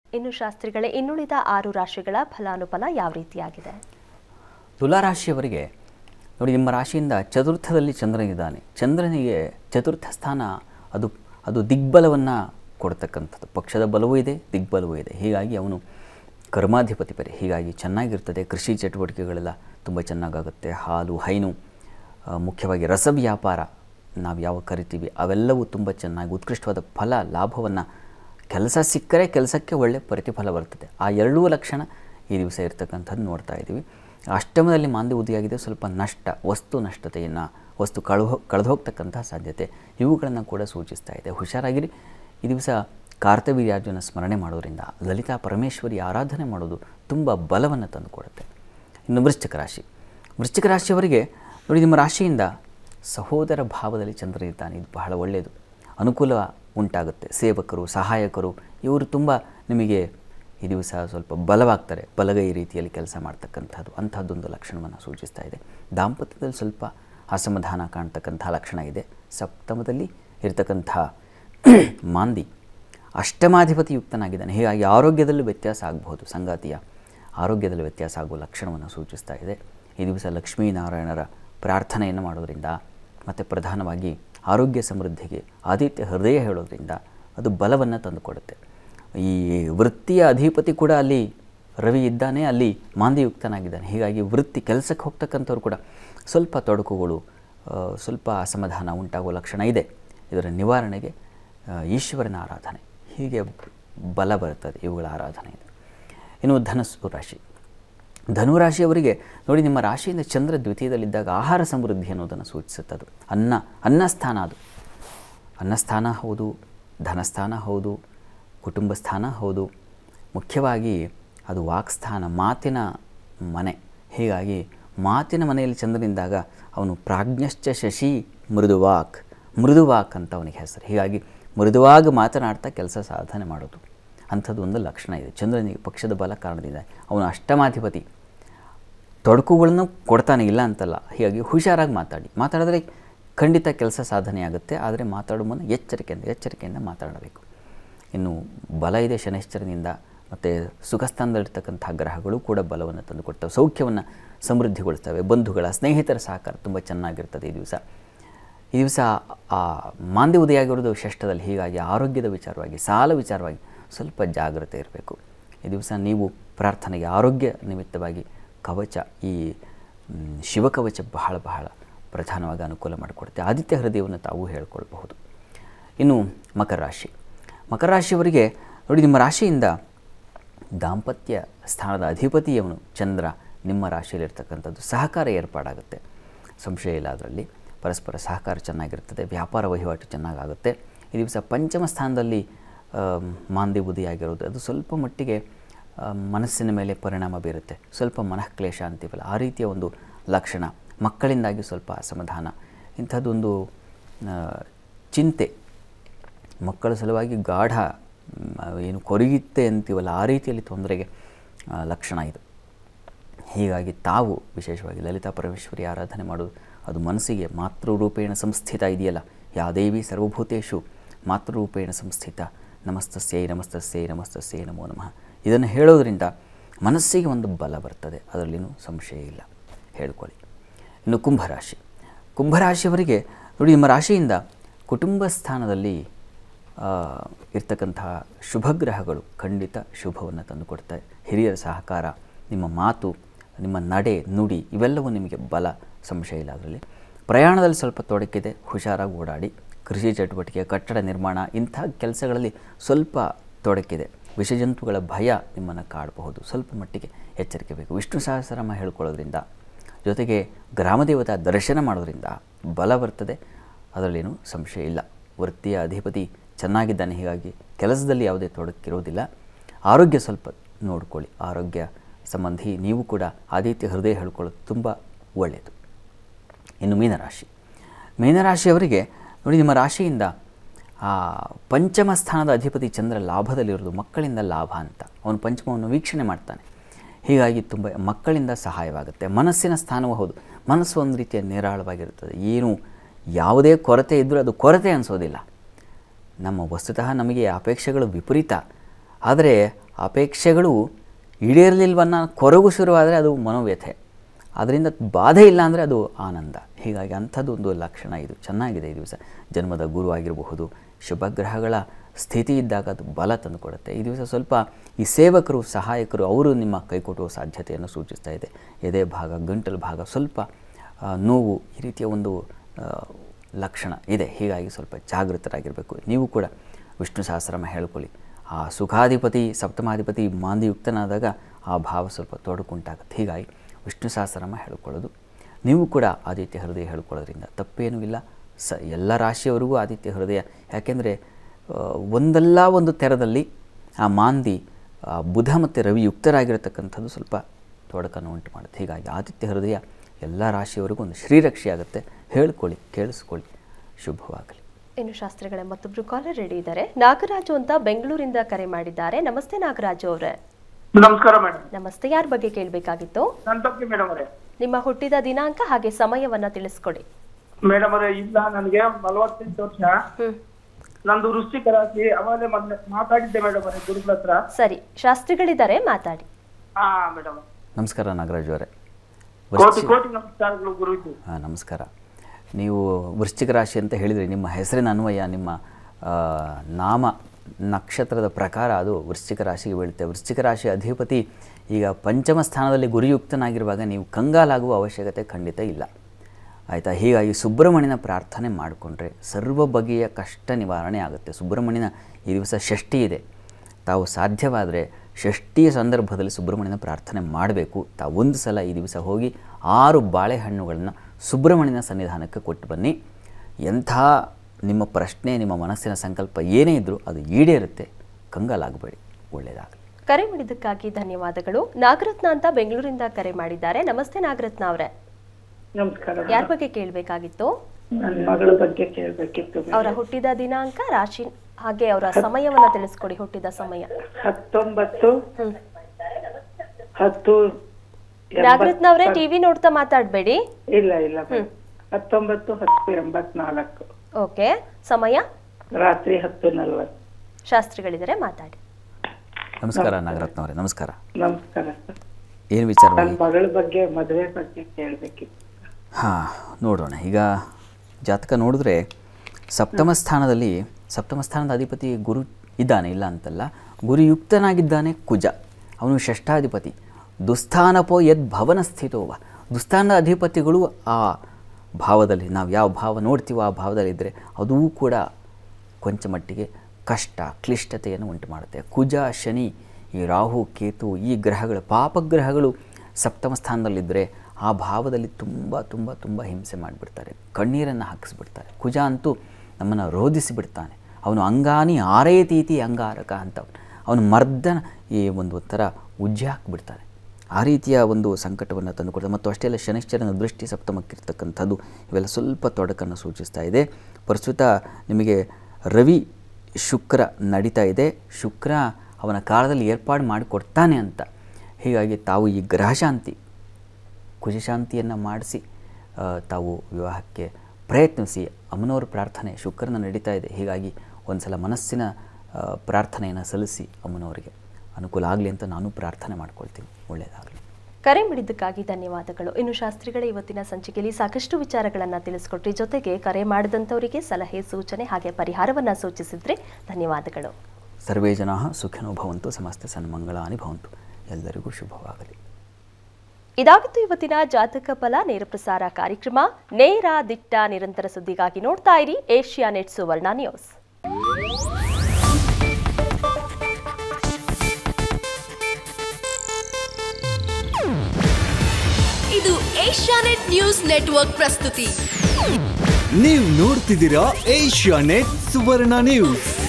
ಇನ್ನು ಶಾಸ್ತ್ರಿಗಳೇ ಇನ್ನುಳಿದ ಆರು ರಾಶಿಗಳ ಫಲಾನುಫಲ ಯಾವ ರೀತಿಯಾಗಿದೆ ತುಲಾರಾಶಿಯವರಿಗೆ ನೋಡಿ ನಿಮ್ಮ ರಾಶಿಯಿಂದ ಚತುರ್ಥದಲ್ಲಿ ಚಂದ್ರನಿದ್ದಾನೆ ಚಂದ್ರನಿಗೆ ಚತುರ್ಥ ಸ್ಥಾನ ಅದು ಅದು ದಿಗ್ಬಲವನ್ನು ಕೊಡ್ತಕ್ಕಂಥದ್ದು ಪಕ್ಷದ ಬಲವೂ ಇದೆ ದಿಗ್ಬಲವೂ ಇದೆ ಹೀಗಾಗಿ ಅವನು ಕರ್ಮಾಧಿಪತಿ ಪರಿ ಹೀಗಾಗಿ ಚೆನ್ನಾಗಿರ್ತದೆ ಕೃಷಿ ಚಟುವಟಿಕೆಗಳೆಲ್ಲ ತುಂಬ ಚೆನ್ನಾಗಾಗುತ್ತೆ ಹಾಲು ಹೈನು ಆ, ಮುಖ್ಯವಾಗಿ ರಸ ವ್ಯಾಪಾರ ನಾವು ಯಾವ ಕರಿತೀವಿ ಅವೆಲ್ಲವೂ ತುಂಬ ಚೆನ್ನಾಗಿ ಉತ್ಕೃಷ್ಟವಾದ ಫಲ ಲಾಭವನ್ನು ಕೆಲಸ ಸಿಕ್ಕರೆ ಕೆಲಸಕ್ಕೆ ಒಳ್ಳೆಯ ಪ್ರತಿಫಲ ಬರ್ತದೆ ಆ ಎರಡೂ ಲಕ್ಷಣ ಈ ದಿವಸ ಇರ್ತಕ್ಕಂಥದ್ದು ನೋಡ್ತಾ ಇದ್ದೀವಿ ಅಷ್ಟಮದಲ್ಲಿ ಮಾಂದಿ ಉದಿಯಾಗಿದೆ ಸ್ವಲ್ಪ ನಷ್ಟ ವಸ್ತು ನಷ್ಟತೆಯನ್ನು ವಸ್ತು ಕಳೆದು ಕಳೆದು ಹೋಗ್ತಕ್ಕಂತಹ ಸಾಧ್ಯತೆ ಇವುಗಳನ್ನು ಕೂಡ ಸೂಚಿಸ್ತಾ ಇದೆ ಹುಷಾರಾಗಿರಿ ಈ ದಿವಸ ಕಾರ್ತವೀರ್ಯಾರ್ಜುನ ಸ್ಮರಣೆ ಮಾಡೋದ್ರಿಂದ ಲಲಿತಾ ಪರಮೇಶ್ವರಿ ಆರಾಧನೆ ಮಾಡೋದು ತುಂಬ ಬಲವನ್ನು ತಂದುಕೊಡುತ್ತೆ ಇನ್ನು ವೃಶ್ಚಿಕ ರಾಶಿ ವೃಶ್ಚಿಕ ರಾಶಿಯವರಿಗೆ ನೋಡಿ ನಿಮ್ಮ ರಾಶಿಯಿಂದ ಸಹೋದರ ಭಾವದಲ್ಲಿ ಚಂದ್ರ ಇದ್ದಾನೆ ಇದು ಬಹಳ ಒಳ್ಳೆಯದು ಅನುಕೂಲ ಉಂಟಾಗುತ್ತೆ ಸೇವಕರು ಸಹಾಯಕರು ಇವರು ತುಂಬ ನಿಮಗೆ ಈ ದಿವಸ ಸ್ವಲ್ಪ ಬಲವಾಗ್ತಾರೆ ಬಲಗೈ ರೀತಿಯಲ್ಲಿ ಕೆಲಸ ಮಾಡ್ತಕ್ಕಂಥದ್ದು ಅಂಥದ್ದೊಂದು ಲಕ್ಷಣವನ್ನು ಸೂಚಿಸ್ತಾ ಇದೆ ದಾಂಪತ್ಯದಲ್ಲಿ ಸ್ವಲ್ಪ ಅಸಮಾಧಾನ ಕಾಣ್ತಕ್ಕಂಥ ಲಕ್ಷಣ ಇದೆ ಸಪ್ತಮದಲ್ಲಿ ಇರತಕ್ಕಂಥ ಮಾಂದಿ ಅಷ್ಟಮಾಧಿಪತಿ ಯುಕ್ತನಾಗಿದ್ದಾನೆ ಹೀಗಾಗಿ ಆರೋಗ್ಯದಲ್ಲೂ ವ್ಯತ್ಯಾಸ ಆಗಬಹುದು ಸಂಗಾತಿಯ ಆರೋಗ್ಯದಲ್ಲಿ ವ್ಯತ್ಯಾಸ ಆಗುವ ಲಕ್ಷಣವನ್ನು ಸೂಚಿಸ್ತಾ ಇದೆ ಈ ದಿವಸ ಲಕ್ಷ್ಮೀನಾರಾಯಣರ ಪ್ರಾರ್ಥನೆಯನ್ನು ಮಾಡೋದರಿಂದ ಮತ್ತು ಪ್ರಧಾನವಾಗಿ ಆರೋಗ್ಯ ಸಮೃದ್ಧಿಗೆ ಆದಿತ್ಯ ಹೃದಯ ಹೇಳೋದ್ರಿಂದ ಅದು ಬಲವನ್ನು ತಂದುಕೊಡುತ್ತೆ ಈ ವೃತ್ತಿಯ ಅಧಿಪತಿ ಕೂಡ ಅಲ್ಲಿ ರವಿ ಇದ್ದಾನೆ ಅಲ್ಲಿ ಮಾಂದಿಯುಕ್ತನಾಗಿದ್ದಾನೆ ಹೀಗಾಗಿ ವೃತ್ತಿ ಕೆಲಸಕ್ಕೆ ಹೋಗ್ತಕ್ಕಂಥವ್ರು ಕೂಡ ಸ್ವಲ್ಪ ತೊಡಕುಗಳು ಆ, ಸ್ವಲ್ಪ ಅಸಮಾಧಾನ ಉಂಟಾಗುವ ಲಕ್ಷಣ ಇದೆ ಇದರ ನಿವಾರಣೆಗೆ ಆ, ಈಶ್ವರನ ಆರಾಧನೆ ಹೀಗೆ ಬಲ ಬರುತ್ತದೆ ಇವುಗಳ ಆರಾಧನೆ ಇದೆ ಇನ್ನು ಧನಸ್ಸು ರಾಶಿ ಧನುರಾಶಿಯವರಿಗೆ ನೋಡಿ ನಿಮ್ಮ ರಾಶಿಯಿಂದ ಚಂದ್ರ ದ್ವಿತೀಯದಲ್ಲಿದ್ದಾಗ ಆಹಾರ ಸಮೃದ್ಧಿ ಅನ್ನೋದನ್ನು ಸೂಚಿಸುತ್ತದೆ ಅನ್ನ ಅನ್ನಸ್ಥಾನ ಅದು ಅನ್ನಸ್ಥಾನ ಹೌದು ಧನಸ್ಥಾನ ಹೌದು ಕುಟುಂಬ ಸ್ಥಾನ ಹೌದು ಮುಖ್ಯವಾಗಿ ಅದು ವಾಕ್ಸ್ಥಾನ ಮಾತಿನ ಮನೆ ಹೀಗಾಗಿ ಮಾತಿನ ಮನೆಯಲ್ಲಿ ಚಂದ್ರನಿದ್ದಾಗ ಅವನು ಪ್ರಾಜ್ಞಶ್ಚ ಶಶಿ ಮೃದುವಾಕ್ ಮೃದುವಾಕ್ ಅಂತ ಅವನಿಗೆ ಹೆಸರು ಹೀಗಾಗಿ ಮೃದುವಾಗಿ ಮಾತನಾಡ್ತಾ ಕೆಲಸ ಸಾಧನೆ ಮಾಡೋದು ಅಂಥದ್ದು ಒಂದು ಲಕ್ಷಣ ಇದೆ ಚಂದ್ರನಿಗೆ ಪಕ್ಷದ ಬಲ ಕಾರಣದಿಂದ ಅವನು ಅಷ್ಟಮಾಧಿಪತಿ ತೊಡಕುಗಳನ್ನು ಕೊಡ್ತಾನೆ ಇಲ್ಲ ಅಂತಲ್ಲ ಹೀಗಾಗಿ ಹುಷಾರಾಗಿ ಮಾತಾಡಿ ಮಾತಾಡಿದ್ರೆ ಖಂಡಿತ ಕೆಲಸ ಸಾಧನೆ ಆಗುತ್ತೆ ಆದರೆ ಮಾತಾಡೋ ಮುನ್ನ ಎಚ್ಚರಿಕೆಯಿಂದ ಎಚ್ಚರಿಕೆಯಿಂದ ಮಾತಾಡಬೇಕು ಇನ್ನು ಬಲ ಇದೆ ಶನೈಶ್ಚರನಿಂದ ಮತ್ತು ಸುಖಸ್ಥಾನದಲ್ಲಿರ್ತಕ್ಕಂಥ ಗ್ರಹಗಳು ಕೂಡ ಬಲವನ್ನು ತಂದುಕೊಡ್ತವೆ ಸೌಖ್ಯವನ್ನು ಸಮೃದ್ಧಿಗೊಳಿಸ್ತವೆ ಬಂಧುಗಳ ಸ್ನೇಹಿತರ ಸಹಕಾರ ತುಂಬ ಚೆನ್ನಾಗಿರ್ತದೆ ಈ ದಿವಸ ಈ ದಿವಸ ಆ ಮಾಂದ್ಯ ಉದಯ ಆಗಿರೋದು ಷಷ್ಠದಲ್ಲಿ ಹೀಗಾಗಿ ಆರೋಗ್ಯದ ವಿಚಾರವಾಗಿ ಸಾಲ ವಿಚಾರವಾಗಿ ಸ್ವಲ್ಪ ಜಾಗ್ರತೆ ಇರಬೇಕು ಈ ದಿವಸ ನೀವು ಪ್ರಾರ್ಥನೆಗೆ ಆರೋಗ್ಯ ನಿಮಿತ್ತವಾಗಿ ಕವಚ ಈ ಮ್, ಶಿವಕವಚ ಬಹಳ ಬಹಳ ಪ್ರಧಾನವಾಗಿ ಅನುಕೂಲ ಮಾಡಿಕೊಡುತ್ತೆ ಆದಿತ್ಯ ಹೃದಯವನ್ನು ತಾವು ಹೇಳ್ಕೊಳ್ಬಹುದು ಇನ್ನು ಮಕರ ರಾಶಿ ಮಕರ ರಾಶಿಯವರಿಗೆ ನೋಡಿ ನಿಮ್ಮ ರಾಶಿಯಿಂದ ದಾಂಪತ್ಯ ಸ್ಥಾನದ ಅಧಿಪತಿಯವನು ಚಂದ್ರ ನಿಮ್ಮ ರಾಶಿಯಲ್ಲಿರ್ತಕ್ಕಂಥದ್ದು ಸಹಕಾರ ಏರ್ಪಾಡಾಗುತ್ತೆ ಸಂಶಯ ಇಲ್ಲ ಅದರಲ್ಲಿ ಪರಸ್ಪರ ಸಹಕಾರ ಚೆನ್ನಾಗಿರ್ತದೆ ವ್ಯಾಪಾರ ವಹಿವಾಟು ಚೆನ್ನಾಗಾಗುತ್ತೆ ಈ ದಿವಸ ಪಂಚಮ ಸ್ಥಾನದಲ್ಲಿ ಆಮ್, ಮಾಂದಿ ಬುದಿಯಾಗಿರೋದು ಅದು ಸ್ವಲ್ಪ ಮಟ್ಟಿಗೆ ಆ, ಮನಸ್ಸಿನ ಮೇಲೆ ಪರಿಣಾಮ ಬೀರುತ್ತೆ ಸ್ವಲ್ಪ ಮನಃಕ್ಲೇಶ ಅಂತೀವಲ್ಲ ಆ ರೀತಿಯ ಒಂದು ಲಕ್ಷಣ ಮಕ್ಕಳಿಂದಾಗಿ ಸ್ವಲ್ಪ ಅಸಮಾಧಾನ ಇಂಥದ್ದೊಂದು ಆ, ಚಿಂತೆ ಮಕ್ಕಳ ಸಲುವಾಗಿ ಗಾಢ ಮ್, ಏನು ಕೊರಗಿತ್ತೆ ಅಂತೀವಲ್ಲ ಆ ರೀತಿಯಲ್ಲಿ ತೊಂದರೆಗೆ ಆ, ಲಕ್ಷಣ ಇದು ಹೀಗಾಗಿ ತಾವು ವಿಶೇಷವಾಗಿ ಲಲಿತಾ ಪರಮೇಶ್ವರಿ ಆರಾಧನೆ ಮಾಡೋದು ಅದು ಮನಸ್ಸಿಗೆ ಮಾತೃರೂಪೇಣ ಸಂಸ್ಥಿತ ಇದೆಯಲ್ಲ ಯಾ ದೇವಿ ಸರ್ವಭೂತೇಶು ಮಾತೃರೂಪೇಣ ಸಂಸ್ಥಿತ ನಮಸ್ತಸ್ಯೈ ನಮಸ್ತಸ್ಯೈ ನಮಸ್ತಸ್ಯೈ ನಮೋ ನಮಃ ಇದನ್ನು ಹೇಳೋದ್ರಿಂದ ಮನಸ್ಸಿಗೆ ಒಂದು ಬಲ ಬರ್ತದೆ ಅದರಲ್ಲಿನೂ ಸಂಶಯ ಇಲ್ಲ ಹೇಳ್ಕೊಳ್ಳಿ ಇನ್ನು ಕುಂಭರಾಶಿ ಕುಂಭರಾಶಿಯವರಿಗೆ ನೋಡಿ ನಿಮ್ಮ ರಾಶಿಯಿಂದ ಕುಟುಂಬ ಸ್ಥಾನದಲ್ಲಿ ಆ, ಇರ್ತಕ್ಕಂತಹ ಶುಭಗ್ರಹಗಳು ಖಂಡಿತ ಶುಭವನ್ನು ತಂದುಕೊಡ್ತವೆ ಹಿರಿಯರ ಸಹಕಾರ ನಿಮ್ಮ ಮಾತು ನಿಮ್ಮ ನಡೆ ನುಡಿ ಇವೆಲ್ಲವೂ ನಿಮಗೆ ಬಲ ಸಂಶಯ ಇಲ್ಲ ಅದರಲ್ಲಿ ಪ್ರಯಾಣದಲ್ಲಿ ಸ್ವಲ್ಪ ತೊಡಕಿದೆ ಹುಷಾರಾಗಿ ಓಡಾಡಿ ಕೃಷಿ ಚಟುವಟಿಕೆ ಕಟ್ಟಡ ನಿರ್ಮಾಣ ಇಂಥ ಕೆಲಸಗಳಲ್ಲಿ ಸ್ವಲ್ಪ ತೊಡಕಿದೆ ವಿಷಜಂತುಗಳ ಭಯ ನಿಮ್ಮನ್ನು ಕಾಡಬಹುದು ಸ್ವಲ್ಪ ಮಟ್ಟಿಗೆ ಎಚ್ಚರಿಕೆ ಬೇಕು ವಿಷ್ಣು ಸಹಸ್ರನಾಮ ಹೇಳ್ಕೊಳ್ಳೋದ್ರಿಂದ ಜೊತೆಗೆ ಗ್ರಾಮದೇವತಾ ದರ್ಶನ ಮಾಡೋದ್ರಿಂದ ಬಲ ಬರ್ತದೆ ಅದರಲ್ಲೇನೂ ಸಂಶಯ ಇಲ್ಲ ವೃತ್ತಿಯ ಅಧಿಪತಿ ಚೆನ್ನಾಗಿದ್ದಾನೆ ಹೀಗಾಗಿ ಕೆಲಸದಲ್ಲಿ ಯಾವುದೇ ತೊಡಕಿರೋದಿಲ್ಲ ಆರೋಗ್ಯ ಸ್ವಲ್ಪ ನೋಡ್ಕೊಳ್ಳಿ ಆರೋಗ್ಯ ಸಂಬಂಧಿ ನೀವು ಕೂಡ ಆದಿತ್ಯ ಹೃದಯ ಹೇಳ್ಕೊಳ್ಳೋದು ತುಂಬ ಒಳ್ಳೆಯದು ಇನ್ನು ಮೀನರಾಶಿ ಮೀನರಾಶಿಯವರಿಗೆ ನೋಡಿ ನಿಮ್ಮ ರಾಶಿಯಿಂದ ಆ ಪಂಚಮ ಸ್ಥಾನದ ಅಧಿಪತಿ ಚಂದ್ರ ಲಾಭದಲ್ಲಿರೋದು ಮಕ್ಕಳಿಂದ ಲಾಭ ಅಂತ ಅವನು ಪಂಚಮವನ್ನು ವೀಕ್ಷಣೆ ಮಾಡ್ತಾನೆ ಹೀಗಾಗಿ ತುಂಬ ಮಕ್ಕಳಿಂದ ಸಹಾಯವಾಗುತ್ತೆ ಮನಸ್ಸಿನ ಸ್ಥಾನವೂ ಹೌದು ಮನಸ್ಸು ಒಂದು ರೀತಿಯ ನಿರಾಳವಾಗಿರುತ್ತದೆ ಏನು ಯಾವುದೇ ಕೊರತೆ ಇದ್ದರೂ ಅದು ಕೊರತೆ ಅನಿಸೋದಿಲ್ಲ ನಮ್ಮ ವಸ್ತುತಃ ನಮಗೆ ಅಪೇಕ್ಷೆಗಳು ವಿಪರೀತ ಆದರೆ ಅಪೇಕ್ಷೆಗಳು ಈಡೇರಲಿಲ್ವನ್ನ ಕೊರಗು ಶುರುವಾದರೆ ಅದು ಮನೋವ್ಯಥೆ ಅದರಿಂದ ಬಾಧೆ ಇಲ್ಲ ಅಂದರೆ ಅದು ಆನಂದ ಹೀಗಾಗಿ ಅಂಥದ್ದು ಒಂದು ಲಕ್ಷಣ ಇದು ಚೆನ್ನಾಗಿದೆ ಈ ದಿವಸ ಜನ್ಮದ ಗುರು ಆಗಿರಬಹುದು ಶುಭಗ್ರಹಗಳ ಸ್ಥಿತಿ ಇದ್ದಾಗ ಅದು ಬಲ ತಂದುಕೊಡುತ್ತೆ ಈ ದಿವಸ ಸ್ವಲ್ಪ ಈ ಸೇವಕರು ಸಹಾಯಕರು ಅವರು ನಿಮ್ಮ ಕೈಕೊಟ್ಟುವ ಸಾಧ್ಯತೆಯನ್ನು ಸೂಚಿಸ್ತಾ ಇದೆ ಎದೆ ಭಾಗ ಗಂಟಲು ಭಾಗ ಸ್ವಲ್ಪ ಆ, ನೋವು ಈ ರೀತಿಯ ಒಂದು ಆ, ಲಕ್ಷಣ ಇದೆ ಹೀಗಾಗಿ ಸ್ವಲ್ಪ ಜಾಗೃತರಾಗಿರಬೇಕು ನೀವು ಕೂಡ ವಿಷ್ಣು ಸಹಸ್ರನಾಮ ಹೇಳ್ಕೊಳ್ಳಿ ಆ ಸುಖಾಧಿಪತಿ ಸಪ್ತಮಾಧಿಪತಿ ಮಾಂದಿಯುಕ್ತನಾದಾಗ ಆ ಭಾವ ಸ್ವಲ್ಪ ತೊಡಕುಂಟಾಗುತ್ತೆ ಹೀಗಾಗಿ ವಿಷ್ಣು ಸಹಸ್ರನಾಮ ಹೇಳ್ಕೊಳ್ಳೋದು ನೀವು ಕೂಡ ಆದಿತ್ಯ ಹೃದಯ ಹೇಳ್ಕೊಳ್ಳೋದ್ರಿಂದ ತಪ್ಪೇನೂ ಇಲ್ಲ ಸ ಎಲ್ಲ ರಾಶಿಯವರಿಗೂ ಆದಿತ್ಯ ಹೃದಯ ಯಾಕೆಂದರೆ ಒಂದಲ್ಲ ಒಂದು ತೆರದಲ್ಲಿ ಆ ಮಾಂದಿ ಆ ಬುಧ ಮತ್ತು ರವಿ ಯುಕ್ತರಾಗಿರತಕ್ಕಂಥದ್ದು ಸ್ವಲ್ಪ ತೊಡಕನ್ನು ಉಂಟು ಮಾಡುತ್ತೆ ಹೀಗಾಗಿ ಆದಿತ್ಯ ಹೃದಯ ಎಲ್ಲ ರಾಶಿಯವರಿಗೂ ಒಂದು ಶ್ರೀರಕ್ಷೆ ಆಗುತ್ತೆ ಹೇಳ್ಕೊಳ್ಳಿ ಕೇಳಿಸ್ಕೊಳ್ಳಿ ಶುಭವಾಗಲಿ ಇನ್ನು ಶಾಸ್ತ್ರಿಗಳೇ ಮತ್ತೊಬ್ರು ಕಾಲರ್ ರೆಡಿ ಇದ್ದಾರೆ ನಾಗರಾಜು ಅಂತ ಬೆಂಗಳೂರಿಂದ ಕರೆ ಮಾಡಿದ್ದಾರೆ ನಮಸ್ತೆ ನಾಗರಾಜು ಅವರೇ ನಮಸ್ಕಾರ ಮೇಡಮ್ ನಮಸ್ತೆ ಯಾರ ಬಗ್ಗೆ ಕೇಳಬೇಕಾಗಿತ್ತು ನನ್ನ ಬಗ್ಗೆ ಮೇಡಮ್ ಅವರೇ ನಿಮ್ಮ ಹುಟ್ಟಿದ ದಿನಾಂಕ ಹಾಗೆ ಸಮಯವನ್ನ ತಿಳಿಸ್ಕೊಡಿ ಮೇಡಮ್ ಅವರೇ ಇಲ್ಲ ನನಗೆ ನಲವತ್ತೆಂಟು ವರ್ಷ ಹ್ಮ್ ನಂದು ವೃಶ್ಚಿಕ ರಾಶಿ ಅವಾಗಲೇ ಮೊನ್ನೆ ಮಾತಾಡಿದ್ದೆ ಮೇಡಮ್ ಅವರೇ ಗುರುಗಳ ಹತ್ರ ಸರಿ ಶಾಸ್ತ್ರಿಗಳಿದ್ದಾರೆ ಮಾತಾಡಿ ಹಾ ಮೇಡಮ್ ನಮಸ್ಕಾರ ನಾಗರಾಜ್ ಅವರೇ ಕೋಟಿ ಕೋಟಿ ನಮಸ್ಕಾರಗಳು ಗುರುಜಿ ಹಾಂ ನಮಸ್ಕಾರ ನೀವು ವೃಶ್ಚಿಕ ರಾಶಿ ಅಂತ ಹೇಳಿದ್ರಿ ನಿಮ್ಮ ಹೆಸರಿನ ಅನ್ವಯ ನಿಮ್ಮ ಆ, ನಾಮ ನಕ್ಷತ್ರದ ಪ್ರಕಾರ ಅದು ವೃಶ್ಚಿಕ ರಾಶಿಗೆ ಬೀಳುತ್ತೆ ವೃಶ್ಚಿಕ ರಾಶಿ ಅಧಿಪತಿ ಈಗ ಪಂಚಮ ಸ್ಥಾನದಲ್ಲಿ ಗುರಿಯುಕ್ತನಾಗಿರುವಾಗ ನೀವು ಕಂಗಾಲಾಗುವ ಅವಶ್ಯಕತೆ ಖಂಡಿತ ಇಲ್ಲ ಆಯಿತಾ ಹೀಗಾಗಿ ಸುಬ್ರಹ್ಮಣ್ಯನ ಪ್ರಾರ್ಥನೆ ಮಾಡಿಕೊಂಡ್ರೆ ಸರ್ವ ಬಗೆಯ ಕಷ್ಟ ನಿವಾರಣೆ ಆಗುತ್ತೆ ಸುಬ್ರಹ್ಮಣ್ಯನ ಈ ದಿವಸ ಷಷ್ಠಿ ಇದೆ ತಾವು ಸಾಧ್ಯವಾದರೆ ಷಷ್ಠಿಯ ಸಂದರ್ಭದಲ್ಲಿ ಸುಬ್ರಹ್ಮಣ್ಯನ ಪ್ರಾರ್ಥನೆ ಮಾಡಬೇಕು ತಾವು ಒಂದು ಸಲ ಈ ದಿವಸ ಹೋಗಿ ಆರು ಬಾಳೆಹಣ್ಣುಗಳನ್ನು ಸುಬ್ರಹ್ಮಣ್ಯನ ಸನ್ನಿಧಾನಕ್ಕೆ ಕೊಟ್ಟು ಬನ್ನಿ ಎಂಥ ನಿಮ್ಮ ಪ್ರಶ್ನೆ ನಿಮ್ಮ ಮನಸ್ಸಿನ ಸಂಕಲ್ಪ ಏನೇ ಇದ್ದರೂ ಅದು ಈಡೇರುತ್ತೆ ಕಂಗಾಲಾಗಬೇಡಿ ಒಳ್ಳೆಯದಾಗಲಿ ಕರೆ ಮಾಡಿದ್ದಕ್ಕಾಗಿ ಧನ್ಯವಾದಗಳು ನಾಗರತ್ನ ಅಂತ ಬೆಂಗಳೂರಿಂದ ಕರೆ ಮಾಡಿದ್ದಾರೆ ನಮಸ್ತೆ ನಾಗರತ್ನ ಅವರೇ ನಮಸ್ಕಾರ ಯಾರ ಬಗ್ಗೆ ಕೇಳಬೇಕಾಗಿತ್ತು ನನ್ನ ಮಗಳ ಬಗ್ಗೆ ಕೇಳ್ಬೇಕಿತ್ತು ಅವರ ಹುಟ್ಟಿದ ದಿನಾಂಕ ರಾಶಿ ಹಾಗೆ ಅವರ ಸಮಯವನ್ನ ತಿಳಿಸ್ಕೊಡಿ ಹುಟ್ಟಿದ ಸಮಯ ಹತ್ತೊಂಬತ್ತು ಹ್ಮ್ ಹತ್ತು ನಾಗರತ್ನ ಅವರೇ ಟಿವಿ ನೋಡ್ತಾ ಮಾತಾಡ್ಬೇಡಿ ಇಲ್ಲ ಇಲ್ಲ ಹತ್ತೊಂಬತ್ತು ಹತ್ತು ಎಂಬತ್ನಾಲ್ಕು ಓಕೆ ಸಮಯ ರಾತ್ರಿ ಹತ್ತು ನಲ್ವತ್ತು ಶಾಸ್ತ್ರಿಗಳಿದ್ದಾರೆ ಮಾತಾಡಿ ನಮಸ್ಕಾರ ನಾಗರತ್ನ ಅವರೇ ನಮಸ್ಕಾರ ನಮಸ್ಕಾರ ಸರ್ ಏನು ವಿಚಾರವಾಗಿ ನನ್ನ ಮಗಳ ಬಗ್ಗೆ ಮದುವೆ ಬಗ್ಗೆ ಕೇಳ್ಬೇಕಿತ್ತು ಹಾಂ ನೋಡೋಣ ಈಗ ಜಾತಕ ನೋಡಿದ್ರೆ ಸಪ್ತಮ ಸ್ಥಾನದಲ್ಲಿ ಸಪ್ತಮ ಸ್ಥಾನದ ಅಧಿಪತಿ ಗುರು ಇದ್ದಾನೆ ಇಲ್ಲ ಅಂತಲ್ಲ ಗುರುಯುಕ್ತನಾಗಿದ್ದಾನೆ ಕುಜ ಅವನು ಷಷ್ಠಾಧಿಪತಿ ದುಸ್ಥಾನಪೋ ಯದ್ ಭವನ ಸ್ಥಿತೋವ ದುಸ್ಥಾನದ ಅಧಿಪತಿಗಳು ಆ ಭಾವದಲ್ಲಿ ನಾವು ಯಾವ ಭಾವ ನೋಡ್ತೀವೋ ಆ ಭಾವದಲ್ಲಿದ್ದರೆ ಅದೂ ಕೂಡ ಕೊಂಚ ಮಟ್ಟಿಗೆ ಕಷ್ಟ ಕ್ಲಿಷ್ಟತೆಯನ್ನು ಉಂಟು ಮಾಡುತ್ತೆ ಕುಜ ಶನಿ ಈ ರಾಹು ಕೇತು ಈ ಗ್ರಹಗಳು ಪಾಪಗ್ರಹಗಳು ಸಪ್ತಮ ಸ್ಥಾನದಲ್ಲಿದ್ದರೆ ಆ ಭಾವದಲ್ಲಿ ತುಂಬ ತುಂಬ ತುಂಬ ಹಿಂಸೆ ಮಾಡಿಬಿಡ್ತಾರೆ ಕಣ್ಣೀರನ್ನು ಹಾಕಿಸ್ಬಿಡ್ತಾರೆ ಕುಜ ಅಂತೂ ನಮ್ಮನ್ನು ರೋಧಿಸಿ ಬಿಡ್ತಾನೆ ಅವನು ಅಂಗಾನಿ ಆರೇತೀತಿ ಅಂಗಾರಕ ಅಂತ ಅವನು ಮರ್ದನ ಈ ಒಂದು ಥರ ಉಜ್ಜಿ ಹಾಕಿಬಿಡ್ತಾನೆ ಆ ರೀತಿಯ ಒಂದು ಸಂಕಟವನ್ನು ತಂದುಕೊಡ್ತಾರೆ ಮತ್ತು ಅಷ್ಟೇ ಅಲ್ಲ ಶನಿಶ್ಚರನ ದೃಷ್ಟಿ ಸಪ್ತಮಕ್ಕಿರ್ತಕ್ಕಂಥದ್ದು ಇವೆಲ್ಲ ಸ್ವಲ್ಪ ತೊಡಕನ್ನು ಸೂಚಿಸ್ತಾ ಇದೆ ಪ್ರಸ್ತುತ ನಿಮಗೆ ರವಿ ಶುಕ್ರ ನಡೀತಾ ಇದೆ ಶುಕ್ರ ಅವನ ಕಾಲದಲ್ಲಿ ಏರ್ಪಾಡು ಮಾಡಿಕೊಡ್ತಾನೆ ಅಂತ ಹೀಗಾಗಿ ತಾವು ಈ ಗ್ರಹಶಾಂತಿ ಕುಜಶಾಂತಿಯನ್ನು ಮಾಡಿಸಿ ಆ, ತಾವು ವಿವಾಹಕ್ಕೆ ಪ್ರಯತ್ನಿಸಿ ಅಮ್ಮನವರ ಪ್ರಾರ್ಥನೆ ಶುಕ್ರನ ನಡೀತಾ ಇದೆ ಹೀಗಾಗಿ ಒಂದು ಸಲ ಮನಸ್ಸಿನ ಆ, ಪ್ರಾರ್ಥನೆಯನ್ನು ಸಲ್ಲಿಸಿ ಅಮ್ಮನವರಿಗೆ ಅನುಕೂಲ ಆಗಲಿ ಅಂತ ನಾನು ಪ್ರಾರ್ಥನೆ ಮಾಡ್ಕೊಳ್ತೀನಿ ಒಳ್ಳೆಯದಾಗಲಿ ಕರೆ ಮಾಡಿದ್ದಕ್ಕಾಗಿ ಧನ್ಯವಾದಗಳು ಇನ್ನು ಶಾಸ್ತ್ರಿಗಳ ಇವತ್ತಿನ ಸಂಚಿಕೆಯಲ್ಲಿ ಸಾಕಷ್ಟು ವಿಚಾರಗಳನ್ನ ತಿಳಿಸ್ಕೊಟ್ರಿ ಜೊತೆಗೆ ಕರೆ ಮಾಡಿದಂಥವರಿಗೆ ಸಲಹೆ ಸೂಚನೆ ಹಾಗೆ ಪರಿಹಾರವನ್ನ ಸೂಚಿಸಿದ್ರಿ ಧನ್ಯವಾದಗಳು ಸರ್ವೇ ಜನ ಸುಖಿನೋ ಭವಂತು ಸಮಸ್ತ ಸನ್ಮಂಗಳಾನಿ ಭವಂತು ಎಲ್ಲರಿಗೂ ಶುಭವಾಗಲಿ ಇದಾಗಿತ್ತು ಇವತ್ತಿನ ಜಾತಕ ಫಲ ನೇರ ಪ್ರಸಾರ ಕಾರ್ಯಕ್ರಮ ನೇರ ದಿಟ್ಟ ನಿರಂತರ ಸುದ್ದಿಗಾಗಿ ನೋಡ್ತಾ ಇರಿ ಏಷ್ಯಾ ನೆಟ್ ಸುವರ್ಣ ನ್ಯೂಸ್ ಇದು ಏಷ್ಯಾನೆಟ್ ನ್ಯೂಸ್ ನೆಟ್ವರ್ಕ್ ಪ್ರಸ್ತುತಿ ನೀವು ನೋಡ್ತಿದ್ದೀರಾ ಏಷ್ಯಾ ನೆಟ್ ಸುವರ್ಣ ನ್ಯೂಸ್